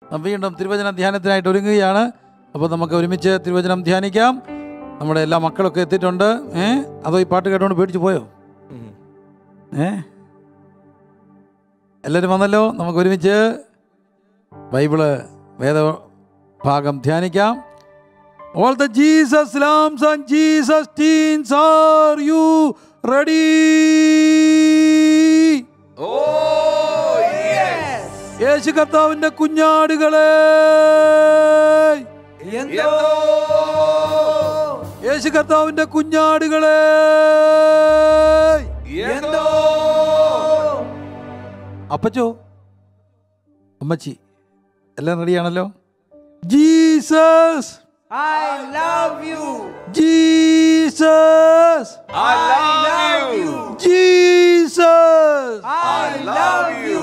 നാം വീണ്ടും തിരുവചന ധ്യാനത്തിനായിട്ട് ഒരുങ്ങുകയാണ് അപ്പോൾ നമുക്ക് ഒരുമിച്ച് തിരുവചനം ധ്യാനിക്കാം നമ്മുടെ എല്ലാ മക്കളൊക്കെ എത്തിയിട്ടുണ്ട് ഏ അതോ ഈ പാട്ട് കേട്ടോണ്ട് പേടിച്ച് പോയോ ഏ എല്ലാവരും വന്നല്ലോ നമുക്ക് ഒരുമിച്ച് ബൈബിള് വേദഭാഗം ധ്യാനിക്കാം All the Jesus lambs and Jesus teens, are you ready? യേശു കർത്താവിന്റെ കുഞ്ഞാടുകളെ യേശു കർത്താവിന്റെ കുഞ്ഞാടുകളെ അപ്പച്ചോ അമ്മച്ചി എല്ലാം റെഡിയാണല്ലോ Jesus I love you. Jesus I love you. Jesus I love you.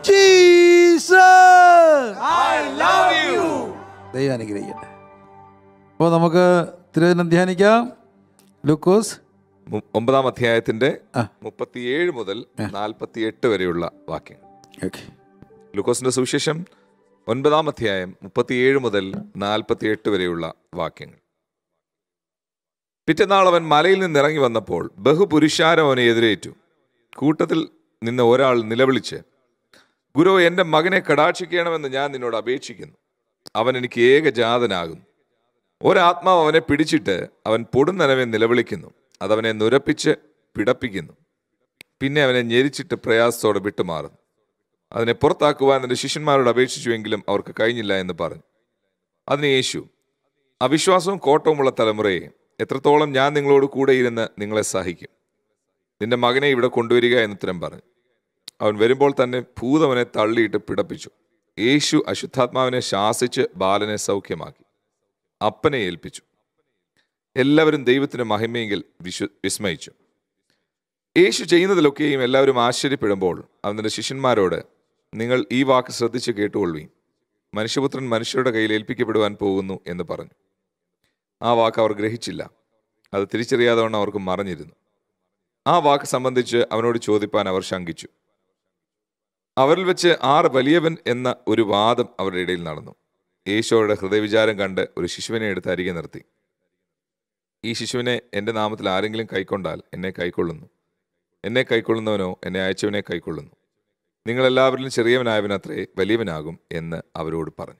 Jesus I love you. ദൈവം അനുഗ്രഹിക്കട്ടെ അപ്പോൾ നമുക്ക് തിരുവചനം ധ്യാനിക്കാം ലൂക്കോസ് മു- ഒമ്പതാം അധ്യായത്തിന്റെ ആ. മുപ്പത്തിയേഴ് മുതൽ നാൽപ്പത്തിയെട്ട് വരെയുള്ള വാക്യങ്ങൾ ഓക്കെ ലൂക്കോസിന്റെ സുവിശേഷം ഒൻപതാം അധ്യായം മുപ്പത്തിയേഴ് മുതൽ നാൽപ്പത്തിയെട്ട് വരെയുള്ള വാക്യങ്ങൾ പിറ്റന്നാൾ അവൻ മലയിൽ നിന്ന് ഇറങ്ങി വന്നപ്പോൾ ബഹുപുരുഷാരം അവനെ എതിരേറ്റു കൂട്ടത്തിൽ നിന്ന് ഒരാൾ നിലവിളിച്ച് ഗുരു എൻ്റെ മകനെ കടാക്ഷിക്കണമെന്ന് ഞാൻ നിന്നോട് അപേക്ഷിക്കുന്നു അവൻ എനിക്ക് ഏകജാതനാകുന്നു ഒരാത്മാവ് അവനെ പിടിച്ചിട്ട് അവൻ പൊടുന്നനവെ നിലവിളിക്കുന്നു അതവനെ നുരപ്പിച്ച് പിടപ്പിക്കുന്നു പിന്നെ അവനെ ഞെരിച്ചിട്ട് പ്രയാസത്തോടെ വിട്ടുമാറുന്നു അതിനെ പുറത്താക്കുവാൻ എൻ്റെ ശിഷ്യന്മാരോട് അപേക്ഷിച്ചുവെങ്കിലും അവർക്ക് കഴിഞ്ഞില്ല എന്ന് പറഞ്ഞു അതിന് യേശു അവിശ്വാസവും കോട്ടവുമുള്ള തലമുറയെ എത്രത്തോളം ഞാൻ നിങ്ങളോട് കൂടെ ഇരുന്ന് നിങ്ങളെ സഹിക്കും നിന്റെ മകനെ ഇവിടെ കൊണ്ടുവരിക എന്നുത്തരം പറഞ്ഞു അവൻ വരുമ്പോൾ തന്നെ ഭൂതവനെ തള്ളിയിട്ട് പിടപ്പിച്ചു യേശു അശുദ്ധാത്മാവിനെ ശാസിച്ച് ബാലനെ സൗഖ്യമാക്കി അപ്പനെ ഏൽപ്പിച്ചു എല്ലാവരും ദൈവത്തിന് മഹിമയെങ്കിൽ വിശ്വ വിസ്മയിച്ചു യേശു ചെയ്യുന്നതിലൊക്കെയും എല്ലാവരും ആശ്ചര്യപ്പെടുമ്പോൾ അവൻ തന്റെ ശിഷ്യന്മാരോട് നിങ്ങൾ ഈ വാക്ക് ശ്രദ്ധിച്ച് കേട്ടുകൊള്ളുവീൻ മനുഷ്യപുത്രൻ മനുഷ്യരുടെ കയ്യിൽ ഏൽപ്പിക്കപ്പെടുവാൻ പോകുന്നു എന്ന് പറഞ്ഞു ആ വാക്ക് അവർ ഗ്രഹിച്ചില്ല അത് തിരിച്ചറിയാതെ വണ്ണം അവർക്ക് മറഞ്ഞിരുന്നു ആ വാക്ക് സംബന്ധിച്ച് അവനോട് ചോദിപ്പാൻ അവർ ശങ്കിച്ചു അവരിൽ വെച്ച് ആറ് വലിയവൻ എന്ന ഒരു വാദം അവരുടെ ഇടയിൽ നടന്നു യേശോയുടെ ഹൃദയവിചാരം കണ്ട് ഒരു ശിശുവിനെ എടുത്ത് അരികെ നിർത്തി ഈ ശിശുവിനെ എൻ്റെ നാമത്തിൽ ആരെങ്കിലും കൈക്കൊണ്ടാൽ എന്നെ കൈക്കൊള്ളുന്നു എന്നെ കൈക്കൊള്ളുന്നവനോ എന്നെ അയച്ചവനെ കൈക്കൊള്ളുന്നു നിങ്ങളെല്ലാവരിലും ചെറിയവനായവനത്രേ വലിയവനാകും എന്ന് അവരോട് പറഞ്ഞു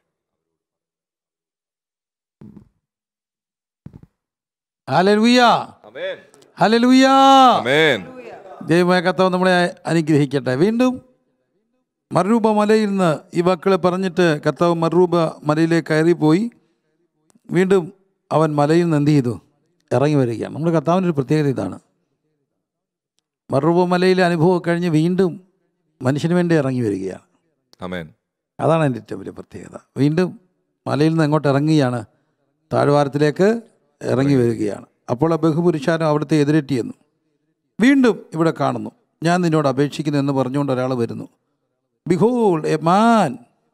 ഹല്ലേലൂയ അമേൻ ഹല്ലേലൂയ അമേൻ ദൈവമായ കർത്താവ് നമ്മളെ അനുഗ്രഹിക്കട്ടെ വീണ്ടും മറുരൂപ മലയിൽ നിന്ന് ഈ വാക്കുകളെ പറഞ്ഞിട്ട് കർത്താവ് മറുരൂപ മലയിലേക്ക് കയറിപ്പോയി വീണ്ടും അവൻ മലയിൽ നിന്ന് എന്ത് ചെയ്തു ഇറങ്ങി വരികയാണ് നമ്മുടെ കർത്താവിൻ്റെ ഒരു പ്രത്യേകത ഇതാണ് മറുരൂപ മലയിലെ അനുഭവം കഴിഞ്ഞ് വീണ്ടും മനുഷ്യന് വേണ്ടി ഇറങ്ങി വരികയാണ് അമേൻ അതാണ് എൻ്റെ ഏറ്റവും വലിയ പ്രത്യേകത വീണ്ടും മലയിൽ നിന്ന് എങ്ങോട്ട് ഇറങ്ങുകയാണ് താഴ്വാരത്തിലേക്ക് ഇറങ്ങി വരികയാണ് അപ്പോൾ ആ ബഹുപുരുഷാരം അവിടുത്തെ എതിരേറ്റിയെന്നു വീണ്ടും ഇവിടെ കാണുന്നു ഞാൻ നിന്നോട് അപേക്ഷിക്കുന്നു എന്ന് പറഞ്ഞുകൊണ്ട് ഒരാൾ വരുന്നു behold a man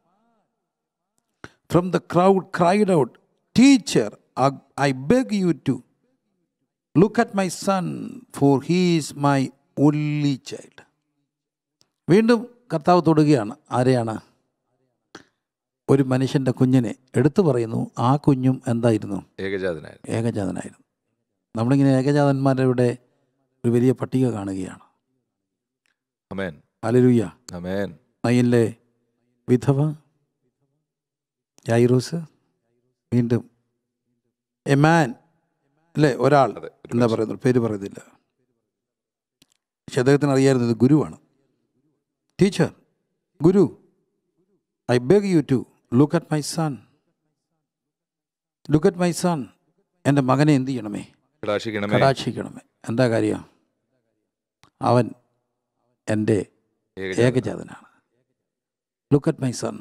from the crowd cried out teacher I beg you to look at my son for he's my only child വീണ്ടും കർത്താവ് തൊടുകയാണ് ആരെയാണ് ഒരു മനുഷ്യൻ്റെ കുഞ്ഞിനെ എടുത്തു പറയുന്നു ആ കുഞ്ഞും എന്തായിരുന്നു ഏകജാതനായിരുന്നു ഏകജാതനായിരുന്നു നമ്മളിങ്ങനെ ഏകജാതന്മാരുടെ ഒരു വലിയ പട്ടിക കാണുകയാണ് അമേൻ അലരുയ്യ അമേൻ നയിലെ വിധവ യായിറോസ് വീണ്ടും എ മാൻ അല്ലേ ഒരാൾ അതെ ഒരു എന്താ പറയുന്നത് പേര് പറയുന്നില്ല പക്ഷെ അദ്ദേഹത്തിന് അറിയായിരുന്നു ഇത് ഗുരുവാണ് teacher guru I beg you to look at my son look at my son എൻ്റെ മകനെ എന്ത് ചെയ്യണമേ കടാക്ഷിക്കണമേ കടാക്ഷിക്കണമേ എന്താ കാര്യം അവൻ എൻ്റെ ഏകജാതൻ. ഏകജാതനാണ് ലുക്ക് അറ്റ് മൈ സൺ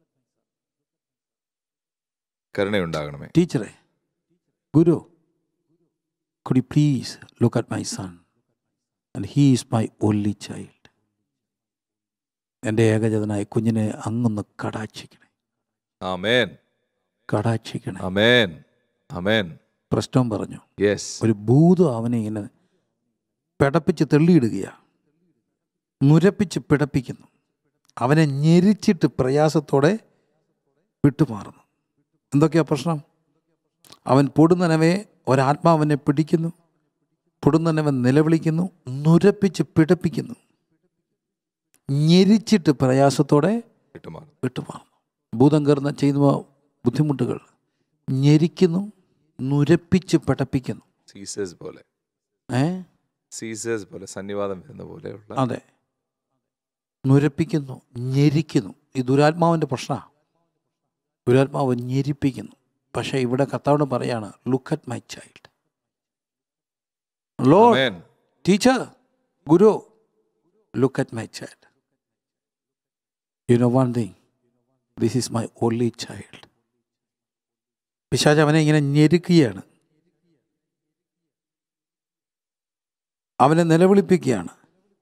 കരുണയുണ്ടാകണമേ ടീച്ചറെ guru could you please look at my son and he is my only child എൻ്റെ ഏകജാതനായ കുഞ്ഞിനെ അങ്ങൊന്ന് കടാക്ഷിക്കണേ അമേൻ കടാക്ഷിക്കണേ അമേൻ അമേൻ പ്രശ്നം പറഞ്ഞു യെസ് ഒരു ഭൂതം അവനെ ഇങ്ങനെ പിടപ്പിച്ച് തെള്ളിയിടുകയാണ് നുരപ്പിച്ച് പിടപ്പിക്കുന്നു അവനെ ഞെരിച്ചിട്ട് പ്രയാസത്തോടെ വിട്ടുമാറുന്നു എന്തൊക്കെയാ പ്രശ്നം അവൻ പൊടുന്നനവെ ഒരാത്മാവനെ പിടിക്കുന്നു പൊടുന്നനവൻ നിലവിളിക്കുന്നു നുരപ്പിച്ച് പിടപ്പിക്കുന്നു ഞെരിച്ചിട്ട് പ്രയാസത്തോടെ വിട്ടുമാറും വിട്ടുമാറുന്നു ഭൂതം കയറുന്ന ചെയ്യുന്ന ബുദ്ധിമുട്ടുകൾ ഞെരിക്കുന്നു നുരപ്പിച്ച് പിടപ്പിക്കുന്നു സീസേഴ്സ് പോലെ ഏ സീസേഴ്സ് പോലെ സന്നിവാദം വരുന്ന പോലെയുള്ള അതെ നുരപ്പിക്കുന്നു ഞെരിക്കുന്നു ഈ ദുരാത്മാവിൻ്റെ പ്രശ്നമാണ് ദുരാത്മാവ് ഞെരിപ്പിക്കുന്നു പക്ഷേ ഇവിടെ കർത്താവിന് പറയാണ് look at my child lord Amen. Teacher guru look at my child you know one thing this is my only child പിശാച് അവനെ ഇങ്ങനെ ഞെരുക്കുകയാണ് അവനെ നിലവിളിപ്പിക്കുകയാണ്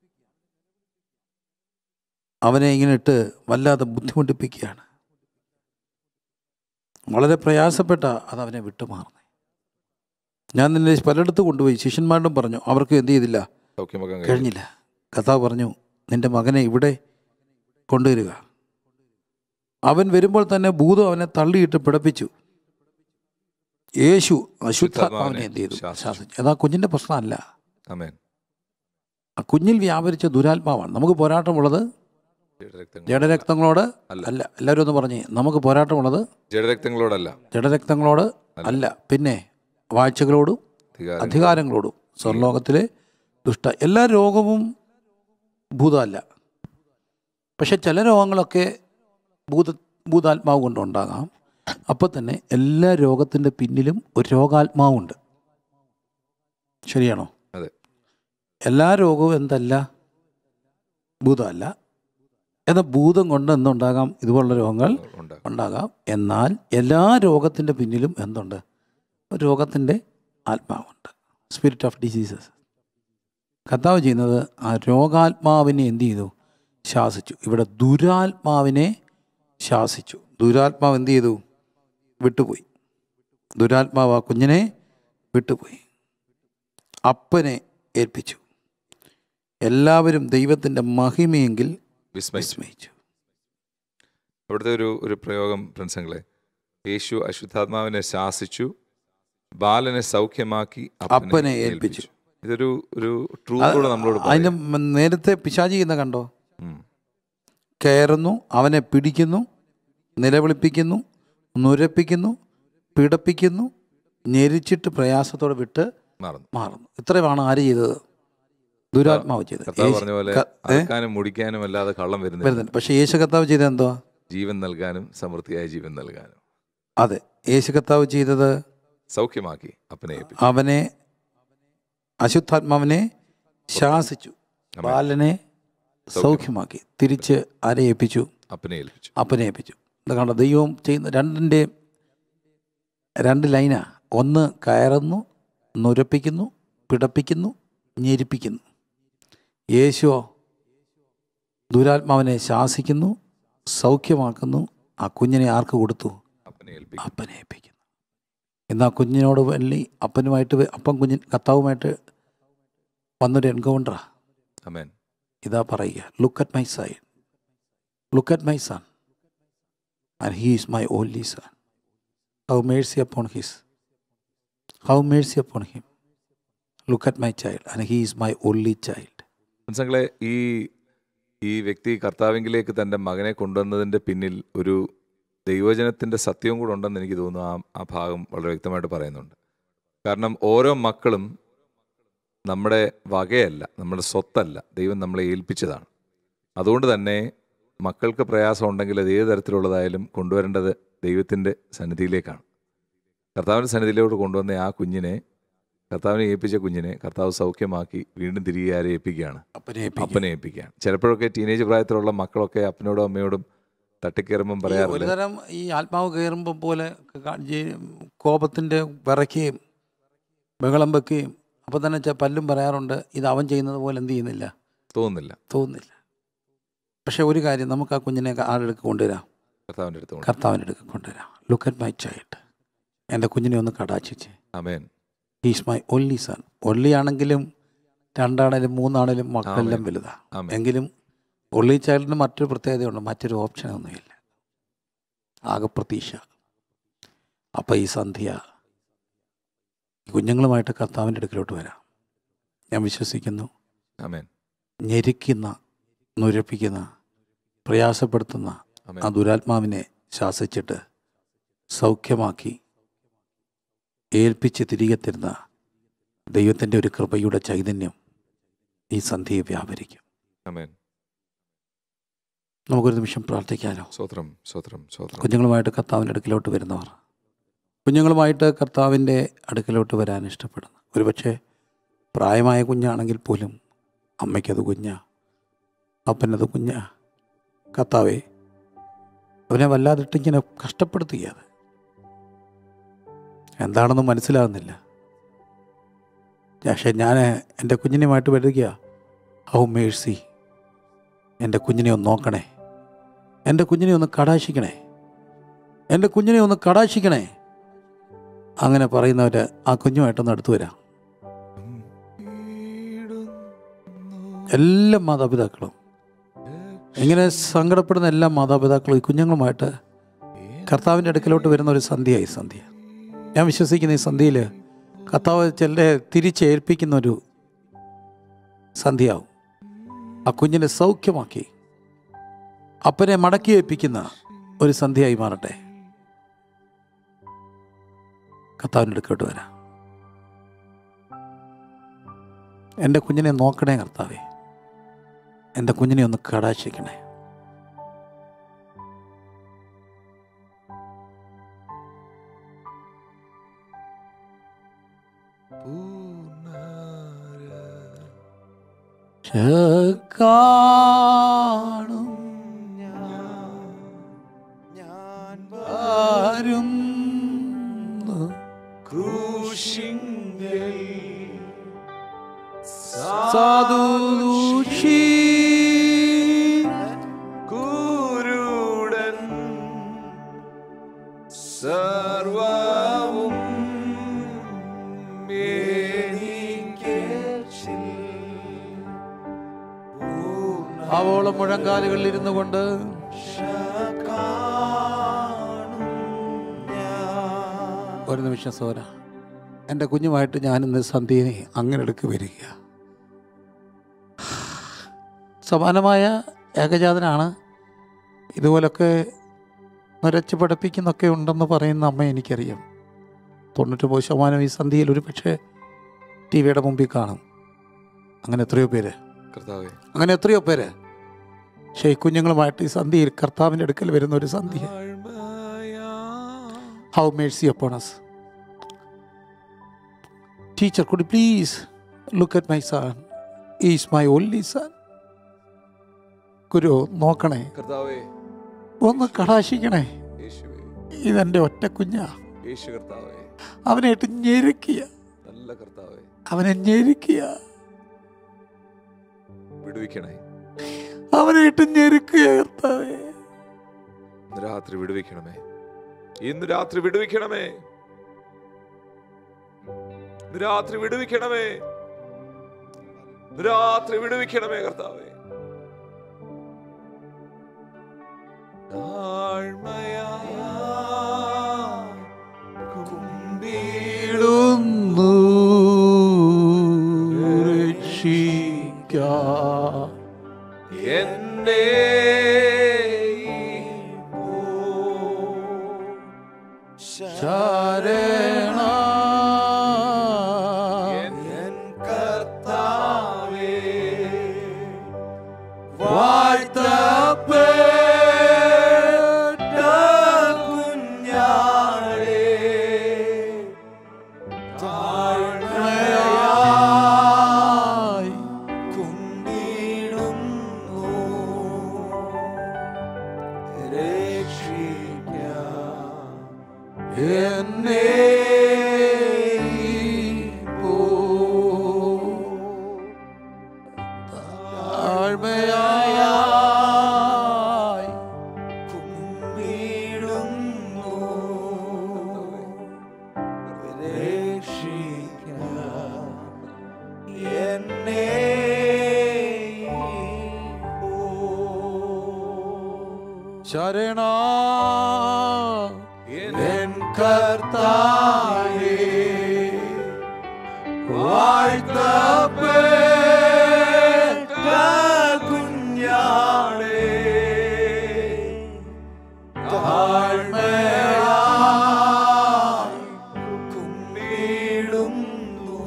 അവനെ ഇങ്ങനെ ഇട്ട് വല്ലാതെ ബുദ്ധിമുട്ടിപ്പിക്കുകയാണ് വളരെ പ്രയാസപ്പെട്ട അത് അവനെ വിട്ടുമാറുന്നത് ഞാൻ നിന്നെ പലയിടത്ത് കൊണ്ടുപോയി ശിഷ്യന്മാരോടും പറഞ്ഞു അവർക്ക് എന്ത് ചെയ്തില്ല സൗഖ്യമാക്കാൻ കഴിയും കഴിഞ്ഞില്ല കഥാവ് പറഞ്ഞു നിന്റെ മകനെ ഇവിടെ കൊണ്ടുവരിക അവൻ വരുമ്പോൾ തന്നെ ഭൂതം അവനെ തള്ളിയിട്ട് പിടപ്പിച്ചു യേശു അശുദ്ധാത്മാവിനെ എന്ത് ചെയ്തു ശാസിച്ചു. ശാസിച്ചു അതാ കുഞ്ഞിൻ്റെ പ്രശ്നമല്ല അമേൻ ആ കുഞ്ഞിൽ വ്യാപരിച്ച ദുരാത്മാവാണ് നമുക്ക് പോരാട്ടമുള്ളത് ജഡരക്തങ്ങൾ ജഡരക്തങ്ങളോട് അല്ല. അല്ല എല്ലാവരും ഒന്ന് പറഞ്ഞേ നമുക്ക് പോരാട്ടമുള്ളത് ജഡരക്തങ്ങളോടല്ല ജഡരക്തങ്ങളോട് അല്ല പിന്നെ വാഴ്ചകളോടും അധികാരം അധികാരങ്ങളോടും സ്വർലോകത്തിലെ ദുഷ്ട എല്ലാ രോഗവും ഭൂതമല്ല പക്ഷെ ചില രോഗങ്ങളൊക്കെ ഭൂത ഭൂതാത്മാവ് കൊണ്ടുണ്ടാകാം അപ്പോൾ തന്നെ എല്ലാ രോഗത്തിൻ്റെ പിന്നിലും ഒരു രോഗാത്മാവുണ്ട് ശരിയാണോ അതെ എല്ലാ രോഗവും എന്തല്ല ഭൂതമല്ല എന്നാൽ ഭൂതം കൊണ്ട് എന്തുണ്ടാകാം ഇതുപോലുള്ള രോഗങ്ങൾ ഉണ്ടാകും ഉണ്ടാകാം എന്നാൽ എല്ലാ രോഗത്തിൻ്റെ പിന്നിലും എന്തുണ്ട് ഒരു രോഗത്തിൻ്റെ ആത്മാവുണ്ട് സ്പിരിറ്റ് ഓഫ് ഡിസീസസ് കർത്താവ് ചെയ്യുന്നത് ആ രോഗാത്മാവിനെ എന്ത് ചെയ്തു ശാസിച്ചു ഇവിടെ ദുരാത്മാവിനെ ശാസിച്ചു ദുരാത്മാവ് എന്ത് ചെയ്തു വിട്ടുപോയി ദുരാത്മാവ് ആ കുഞ്ഞിനെ വിട്ടുപോയി അപ്പനെ ഏൽപ്പിച്ചു എല്ലാവരും ദൈവത്തിൻ്റെ മഹിമയെങ്കിൽ വിസ്മയിച്ചു വിസ്മയിച്ചു അവിടുത്തെ ഒരു ഒരു പ്രയോഗം ഫ്രണ്ട്സുകളെ യേശു അശുദ്ധാത്മാവിനെ ശാസിച്ചു ബാലനെ സൗഖ്യമാക്കി അപ്പനെ ഏൽപ്പിച്ചു. ഇതൊരു ഒരു ട്രൂത്ത് കൂടെ നമ്മളോട് അതിൻ്റെ പറയും. മ- നേരത്തെ പിശാചി ചെയ്യുന്ന കണ്ടോ ഉം. കയറുന്നു അവനെ പിടിക്കുന്നു നിലവിളിപ്പിക്കുന്നു നുരപ്പിക്കുന്നു പിടപ്പിക്കുന്നു ഞെരിച്ചിട്ട് പ്രയാസത്തോടെ വിട്ട് മറന്നു മാറുന്നു ഇത്രയുമാണ് ആര് ചെയ്തത് ദുരാത്മാവ് ചെയ്തത് കർത്താവ് യേശു- പറഞ്ഞ പോലെ ക- ഏ? അറക്കാനും മുടിക്കാനും അല്ലാതെ കള്ളം വരുന്നില്ല വരുന്നുണ്ട് പക്ഷെ യേശു കർത്താവ് ചെയ്തത് എന്തോ ജീവൻ നൽകാനും സമൃദ്ധിയായ ജീവൻ നൽകാനും അതെ യേശു കർത്താവ് ചെയ്തത് സൗഖ്യമാക്കി അപ്പനെ ഏൽപ്പിച്ചു അവനെ അശുദ്ധാത്മാവിനെ ശാസിച്ചു ബാലനെ സൗഖ്യമാക്കി തിരിച്ച് ആരെ ഏൽപ്പിച്ചു അപ്പനെ ഏൽപ്പിച്ചു അപ്പനെ ഏൽപ്പിച്ചു ഇത് കണ്ടോ ദൈവം ചെയ്യുന്ന രണ്ടിൻ്റെ രണ്ട് ലൈനാ ഒന്ന് കയറുന്നു നുരപ്പിക്കുന്നു പിടപ്പിക്കുന്നു ഞെരിപ്പിക്കുന്നു യേശുവോ ദുരാത്മാവിനെ ശാസിക്കുന്നു സൗഖ്യമാക്കുന്നു ആ കുഞ്ഞിനെ ആർക്ക് കൊടുത്തു അപ്പനെ ഏൽപ്പിച്ചു അപ്പനെ ഏൽപ്പിക്കുന്നു ഇന്ന് ആ കുഞ്ഞിനോട് വല്ലി അപ്പനുമായിട്ട് വ- അപ്പം കുഞ്ഞിൻ കർത്താവുമായിട്ട് വന്നൊരു എൻകൗണ്ടറാ അമേൻ ഇതാ പറയുക look at my side look at my son and he is my only son how mercy upon his how mercy upon him look at my child and he is my only child മനസ്സങ്ങളെ ഈ ഈ വ്യക്തി കർത്താവിങ്കിലേക്ക് തൻ്റെ മകനെ കൊണ്ടുവന്നതിൻ്റെ പിന്നിൽ ഒരു ദൈവജനത്തിൻ്റെ സത്യവും കൂടെ ഉണ്ടെന്ന് എനിക്ക് തോന്നുന്നു ആ ആ ഭാഗം വളരെ വ്യക്തമായിട്ട് പറയുന്നുണ്ട് കാരണം ഓരോ മക്കളും നമ്മുടെ വകയല്ല നമ്മുടെ സ്വത്തല്ല ദൈവം നമ്മളെ ഏൽപ്പിച്ചതാണ് അതുകൊണ്ട് തന്നെ മക്കൾക്ക് പ്രയാസം ഉണ്ടെങ്കിൽ അത് ഏത് തരത്തിലുള്ളതായാലും കൊണ്ടുവരേണ്ടത് ദൈവത്തിൻ്റെ സന്നിധിയിലേക്കാണ് കർത്താവിൻ്റെ സന്നിധിയിലോട്ട് കൊണ്ടുവന്ന ആ കുഞ്ഞിനെ കർത്താവിനെ ഏൽപ്പിച്ച കുഞ്ഞിനെ കർത്താവ് സൗഖ്യമാക്കി വീണ്ടും തിരികെ ആരെ ഏൽപ്പിക്കുകയാണ് അപ്പനെ ഏൽപ്പിക്കും. അപ്പനെ ഏൽപ്പിക്കുകയാണ് ചിലപ്പോഴൊക്കെ ടീനേജ് പ്രായത്തിലുള്ള മക്കളൊക്കെ അപ്പനോടും അമ്മയോടും തട്ടിക്കയറുമ്പം ഈ പറയാറില്ല ഒരുതരം ഈ ആത്മാവ് കയറുമ്പോൾ പോലെ ക- ഈ കോപത്തിൻ്റെ വിറയ്ക്കുകയും ബഹളം വെക്കുകയും അപ്പം തന്നെ ചെ- പല്ലും പറയാറുണ്ട് ഇത് അവൻ ചെയ്യുന്നത് പോലെ എന്ത് ചെയ്യുന്നില്ല തോന്നുന്നില്ല തോന്നുന്നില്ല പക്ഷേ ഒരു കാര്യം നമുക്ക് ആ കുഞ്ഞിനെ ആരുടെ കൊണ്ടുവരാം കർത്താവിൻ്റെ അടുത്ത് കൊണ്ട് കർത്താവിൻ്റെ അടുത്ത് കൊണ്ടുവരാം ലുക്ക് അറ്റ് മൈ ചൈൽഡ് എൻ്റെ കുഞ്ഞിനെ ഒന്ന് കടാച്ചിച്ച് amen he's my only son only ആണെങ്കിലും രണ്ടാണേലും മൂന്നാണേലും മക്കളെല്ലാം ആമേൻ. വലുതാണ് ആമേൻ എങ്കിലും ഒൺലി ചൈൽഡിന് മറ്റൊരു പ്രത്യേകതയുണ്ട് മറ്റൊരു ഓപ്ഷനൊന്നുമില്ല ആകെ പ്രതീക്ഷ അപ്പം ഈ സന്ധ്യ ഈ കുഞ്ഞുങ്ങളുമായിട്ട് കർത്താവിൻ്റെ അടുക്കിലോട്ട് വരാം ഞാൻ വിശ്വസിക്കുന്നു ആമേൻ ഞെരിക്കുന്ന നുരപ്പിക്കുന്ന പ്രയാസപ്പെടുത്തുന്ന ആമേൻ ആ ദുരാത്മാവിനെ ശാസിച്ചിട്ട് സൗഖ്യമാക്കി ഏൽപ്പിച്ച് തിരികെ തരുന്ന ദൈവത്തിൻ്റെ ഒരു കൃപയുടെ ചൈതന്യം ഈ സന്ധ്യയെ വ്യാപരിക്കും ആമേൻ നമുക്കൊരു നിമിഷം പ്രാർത്ഥിക്കാലോ സ്വത്രം സ്വത്രം സ്വത്രം കുഞ്ഞുങ്ങളുമായിട്ട് കർത്താവിൻ്റെ അടുക്കിലോട്ട് വരുന്നവർ കുഞ്ഞുങ്ങളുമായിട്ട് കർത്താവിൻ്റെ അടുക്കിലോട്ട് വരാൻ ഇഷ്ടപ്പെടുന്നു ഒരുപക്ഷെ പ്രായമായ കുഞ്ഞാണെങ്കിൽ പോലും അമ്മയ്ക്കത് കുഞ്ഞ അപ്പനത് കുഞ്ഞ കർത്താവേ അവനെ വല്ലാതിട്ട് ഇങ്ങനെ കഷ്ടപ്പെടുത്തുകയത് എന്താണെന്ന് മനസ്സിലാകുന്നില്ല പക്ഷേ ഞാൻ എൻ്റെ കുഞ്ഞിനുമായിട്ട് വരിക ഹൗ മേഴ്സി എൻ്റെ കുഞ്ഞിനെ ഒന്ന് നോക്കണേ എൻ്റെ കുഞ്ഞിനെ ഒന്ന് കടാശിക്കണേ എൻ്റെ കുഞ്ഞിനെ ഒന്ന് കടാശിക്കണേ അങ്ങനെ പറയുന്നവർ ആ കുഞ്ഞുമായിട്ടൊന്ന് അടുത്ത് വരാം എല്ലാ മാതാപിതാക്കളും ഇങ്ങനെ സങ്കടപ്പെടുന്ന എല്ലാ മാതാപിതാക്കളും ഈ കുഞ്ഞുങ്ങളുമായിട്ട് കർത്താവിൻ്റെ അടുക്കലോട്ട് വരുന്ന ഒരു സന്ധ്യയായി സന്ധ്യ ഞാൻ വിശ്വസിക്കുന്ന ഈ സന്ധ്യയിൽ കർത്താവ് ചിലരെ തിരിച്ചേൽപ്പിക്കുന്ന ഒരു സന്ധ്യയാവും ആ കുഞ്ഞിനെ സൗഖ്യമാക്കി അപ്പനെ മടക്കി ഏൽപ്പിക്കുന്ന ഒരു സന്ധ്യയായി മാറട്ടെ കർത്താവിൻ്റെ അടുക്കോട്ട് വരാം എൻ്റെ കുഞ്ഞിനെ നോക്കണേ കർത്താവേ എൻ്റെ കുഞ്ഞിനെ ഒന്ന് കടാശിക്കണേ കാണും ഞാൻ ആരും ക്രൂശിങ്കൽ സാധുഷി കുരുടൻ സർവവും എനിക്കേറ്റിൽ അവോളം മുഴങ്കാലുകളിൽ ഇരുന്നു കൊണ്ട് കാണും ഞാൻ ഒരു നിമിഷം സോര എൻ്റെ കുഞ്ഞുമായിട്ട് ഞാൻ ഇന്ന് സന്ധ്യനെ അങ്ങനെ എടുക്ക് വരിക സമാനമായ ഏകജാതനാണ് ഇതുപോലൊക്കെ നിരച്ച് പഠിപ്പിക്കുന്നൊക്കെ ഉണ്ടെന്ന് പറയുന്ന അമ്മ എനിക്കറിയാം തൊണ്ണൂറ്റൊമ്പത് ശതമാനം ഈ സന്ധ്യയിൽ ഒരു പക്ഷേ ടി വിയുടെ മുമ്പിൽ കാണും അങ്ങനെ എത്രയോ പേര് കർത്താവേ അങ്ങനെ എത്രയോ പേര് പക്ഷേ ഈ കുഞ്ഞുങ്ങളുമായിട്ട് ഈ സന്ധ്യയിൽ കർത്താവിൻ്റെ അടുക്കൽ വരുന്ന ഒരു സന്ധ്യ how mercy upon us teacher could you please look at my son he is my only son ഗുരു നോക്കണേ കർത്താവേ ഒന്ന് കടാശിക്കണേ യേശുവേ ഇതെൻ്റെ ഒറ്റ കുഞ്ഞാ യേശു കർത്താവേ അവനെ ഇട്ട് ഞെരുക്കിയ നല്ല കർത്താവേ അവനെ ഞെരുക്കിയ വിടുവിക്കണേ അവനെ ഇട്ട് ഞെരുക്കുക കർത്താവേ ഇന്ന് രാത്രി വിടുവിക്കണമേ ഇന്ന് രാത്രി വിടുവിക്കണമേ ഇന്ന് രാത്രി വിടുവിക്കണമേ ഇന്ന് രാത്രി വിടുവിക്കണമേ കർത്താവേ ഇടുന്നു രക്ഷിക്ക എന്നെ ശരണ എൻ കർത്താവേ വാഴ്ത്തപ്പെട്ട കുഞ്ഞാടേ താഴ്മയായി കുമ്പിടുന്നു രക്ഷിക്കാം എന്നെ താഴ്മയായി കുമ്പിടുന്നു രക്ഷിക്കാം എന്നെ ശരണ കർത്താവേ വാഴ്ത്തപ്പെട്ട കുഞ്ഞാടേ താഴ്മയായി കുമ്പിടുന്നു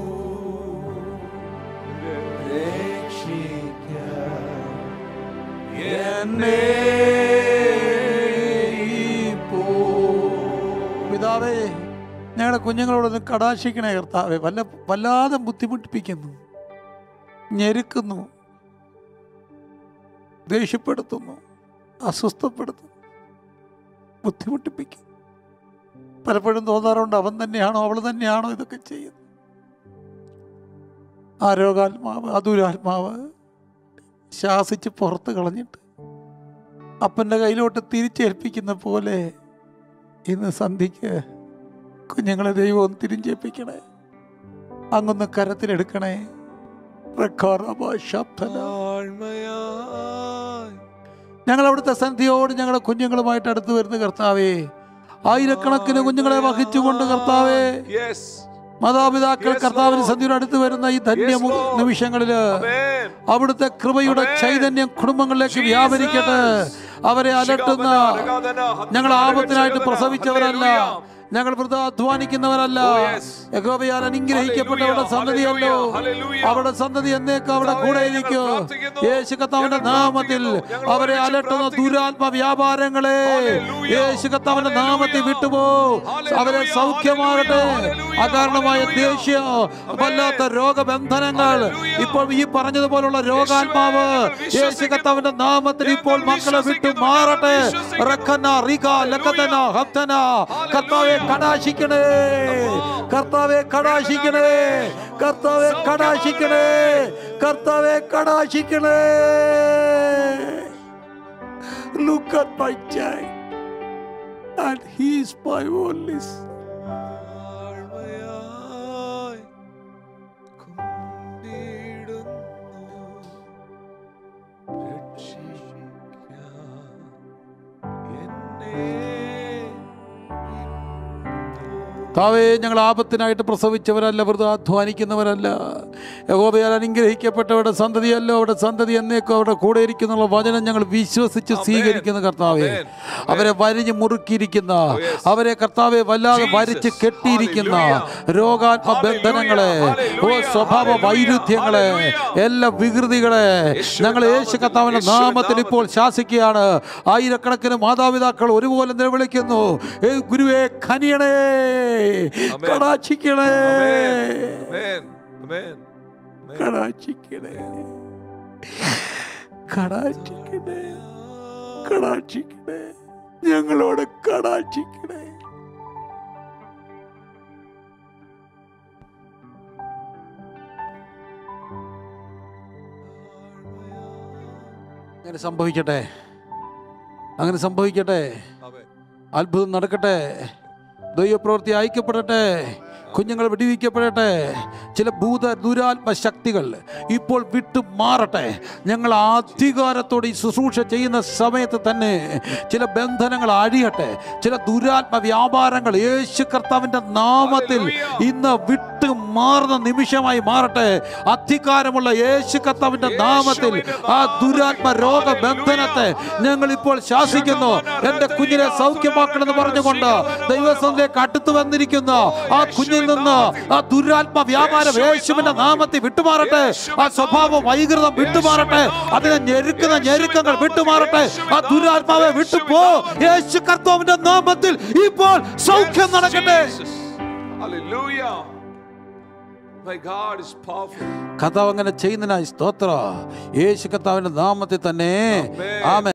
രക്ഷിക്ക എന്നെ പിതാവേ ഞങ്ങളുടെ കുഞ്ഞുങ്ങളോടൊന്ന് കടാശിക്കണേ കർത്താവേ വല്ല വല്ലാതെ ബുദ്ധിമുട്ടിപ്പിക്കുന്നു ഞെരുക്കുന്നു ദേഷ്യപ്പെടുത്തുന്നു അസ്വസ്ഥപ്പെടുത്തുന്നു ബുദ്ധിമുട്ടിപ്പിക്കും പലപ്പോഴും തോന്നാറുണ്ട് അവൻ തന്നെയാണോ അവൾ തന്നെയാണോ ഇതൊക്കെ ചെയ്യുന്നത് ആ രോഗാത്മാവ് അതുരാത്മാവ് ശാസിച്ച് പുറത്ത് കളഞ്ഞിട്ട് അപ്പൻ്റെ കയ്യിലോട്ട് തിരിച്ചേൽപ്പിക്കുന്ന പോലെ ഇന്ന് സന്ധിക്ക് കുഞ്ഞുങ്ങളെ ദൈവം ഒന്ന് തിരിഞ്ചേൽപ്പിക്കണേ അങ്ങൊന്ന് കരത്തിലെടുക്കണേ റക്കാറബ ശബ്ദന. ഞങ്ങൾ അവിടുത്തെ സന്ധിയോട് ഞങ്ങളുടെ കുഞ്ഞുങ്ങളുമായിട്ട് അടുത്ത് വരുന്ന കർത്താവേ ആയിരക്കണക്കിന് കുഞ്ഞുങ്ങളെ വഹിച്ചുകൊണ്ട് കർത്താവേ യെസ് മാതാപിതാക്കൾ Yes, കർത്താവിന് Lord. സന്ധിയോട് അടുത്ത് വരുന്ന ഈ ധന്യ Yes, Lord. നിമിഷങ്ങളില് ആമേൻ അവിടുത്തെ കൃപയുടെ Amen. ചൈതന്യം കുടുംബങ്ങളിലേക്ക് Jesus. വ്യാപരിക്കട്ടെ അവരെ അലട്ടുന്ന ഞങ്ങൾ ആപത്തിനായിട്ട് പ്രസവിച്ചവരല്ല ഞങ്ങൾ വൃത അധ്വാനിക്കുന്നവരല്ല Oh, yes. യഹോവയാൽ അനുഗ്രഹിക്കപ്പെട്ടവരുടെ Hallelujah, സന്തതിയല്ലോ hallelujah, hallelujah. അവരുടെ സന്തതി എന്നേക്കും അവിടെ കർത്താവേ, കൂടെ ഞങ്ങൾ ഇരിക്കും പ്രാർത്ഥിക്കുന്നു. യേശു കർത്താവിന്റെ ഞങ്ങൾ നാമത്തിൽ പ്രാർത്ഥിക്കുന്നു. ഞങ്ങൾ അവരെ ഒരുമിച്ച് അലട്ടുന്ന പ്രാർത്ഥിക്കുന്നു. ദുരാത്മ വ്യാപാരങ്ങളെ Hallelujah, യേശു കർത്താവിന്റെ hallelujah, നാമത്തിൽ വിട്ടുപോ hallelujah, അവരെ സൗഖ്യമാകട്ടെ hallelujah, അകാരണമായ hallelujah. ദേഷ്യം Amen. വല്ലാത്ത രോഗബന്ധനങ്ങൾ Hallelujah. ഇപ്പോൾ ഈ പറഞ്ഞതുപോലുള്ള രോഗാത്മാവ് യേശുവേ, യേശു കർത്താവിന്റെ നാമത്തിൽ ഞങ്ങൾ ഇപ്പോൾ മക്കളെ വിട്ടു വിശ്വസിക്കുന്നു, മാറട്ടെ ഞങ്ങൾ വിശ്വസിക്കുന്നു. റക്കന റിക ലക്കതന ഹബ്തന കർത്താവെ Hallelujah. കടാശിക്കണേ കർത്താവെ കടാശിക്കണേ കർത്താവെ കടാശിക്കണേ കർത്താവെ കടാശിക്കണേ Look at my child and he is my only son. താവേ ഞങ്ങൾ ആപത്തിനായിട്ട് പ്രസവിച്ചവരല്ല വെറുതെ അധ്വാനിക്കുന്നവരല്ല യഹോബയാൽ അനുഗ്രഹിക്കപ്പെട്ടവരുടെ സന്തതിയല്ലോ അവിടെ സന്തതി എന്നേക്കും അവിടെ കൂടെ ഇരിക്കുന്നുള്ള വചനം ഞങ്ങൾ വിശ്വസിച്ച് Amen. സ്വീകരിക്കുന്ന കർത്താവെ Amen. Amen. അവരെ വരിഞ്ഞ് മുറുക്കിയിരിക്കുന്ന Oh, yes. അവരെ കർത്താവെ വല്ലാതെ Jesus. വരിച്ച് കെട്ടിയിരിക്കുന്ന Hallelujah. രോഗാത്മ ബന്ധനങ്ങളെ ഓ Hallelujah. സ്വഭാവ Hallelujah. വൈരുദ്ധ്യങ്ങളെ Hallelujah. എല്ലാ വികൃതികളെ യേശുവിൻ ഞങ്ങൾ യേശു നാമത്തിൽ, കർത്താവിന്റെ യേശുവിൻ നാമത്തിൽ ഇപ്പോൾ ശാസിക്കുകയാണ് ആയിരക്കണക്കിന് മാതാപിതാക്കൾ ഒരുപോലെ നിലവിളിക്കുന്നു ഏ ഗുരുവേ ഖനിയണേ Amen. കടാക്ഷിക്കണേ Amen. Amen. Amen. കടാക്ഷിക്കണേ കടാക്ഷിക്കണേ കടാക്ഷിക്കണേ ഞങ്ങളോട് കടാക്ഷിക്കണേ അങ്ങനെ സംഭവിക്കട്ടെ അങ്ങനെ സംഭവിക്കട്ടെ Amen. അത്ഭുതം നടക്കട്ടെ ദൈവപ്രവൃത്തി അയക്കപ്പെടട്ടെ കുഞ്ഞുങ്ങൾ വെടിവിക്കപ്പെടട്ടെ ചില ഭൂത ദുരാത്മ ശക്തികൾ ഇപ്പോൾ വിട്ടു മാറട്ടെ ഞങ്ങൾ അധികാരത്തോടെ ഈ ശുശ്രൂഷ ചെയ്യുന്ന സമയത്ത് തന്നെ ചില ബന്ധനങ്ങൾ അഴിയട്ടെ ചില ദുരാത്മ വ്യാപാരങ്ങൾ യേശു കർത്താവിൻ്റെ നാമത്തിൽ ഇന്ന് വിട്ടു മാറുന്ന നിമിഷമായി മാറട്ടെ അധികാരമുള്ള യേശു കർത്താവിൻ്റെ നാമത്തിൽ ആ ദുരാത്മ രോഗബന്ധനത്തെ ഞങ്ങൾ ഇപ്പോൾ ശാസിക്കുന്നു എൻ്റെ കുഞ്ഞിനെ സൗഖ്യമാക്കണമെന്ന് പറഞ്ഞുകൊണ്ട് ദൈവസത്തിലേക്ക് അടുത്തു വന്നിരിക്കുന്ന ആ കുഞ്ഞിൽ നിന്ന് ആ ദുരാത്മ വ്യാപാരം യേശുവിന്റെ നാമത്തിൽ വിട്ടുമാറട്ടെ ആ സ്വഭാവ വൈകൃതം വിട്ടുമാറട്ടെ അതിനെ ഞെരുക്കുന്ന ഞെരുക്കങ്ങൾ വിട്ടുമാറട്ടെ ആ ദുരാത്മാവെ വിട്ടുപോ യേശു കർത്താവിന്റെ നാമത്തിൽ ഇപ്പോൾ സൗഖ്യം നടക്കട്ടെ Jesus. Hallelujah. My God is powerful. കർത്താവ് അങ്ങനെ ചെയ്യുന്നതിനായി സ്തോത്ര യേശു കർത്താവിന്റെ നാമത്തിൽ തന്നെ Amen. ആമേൻ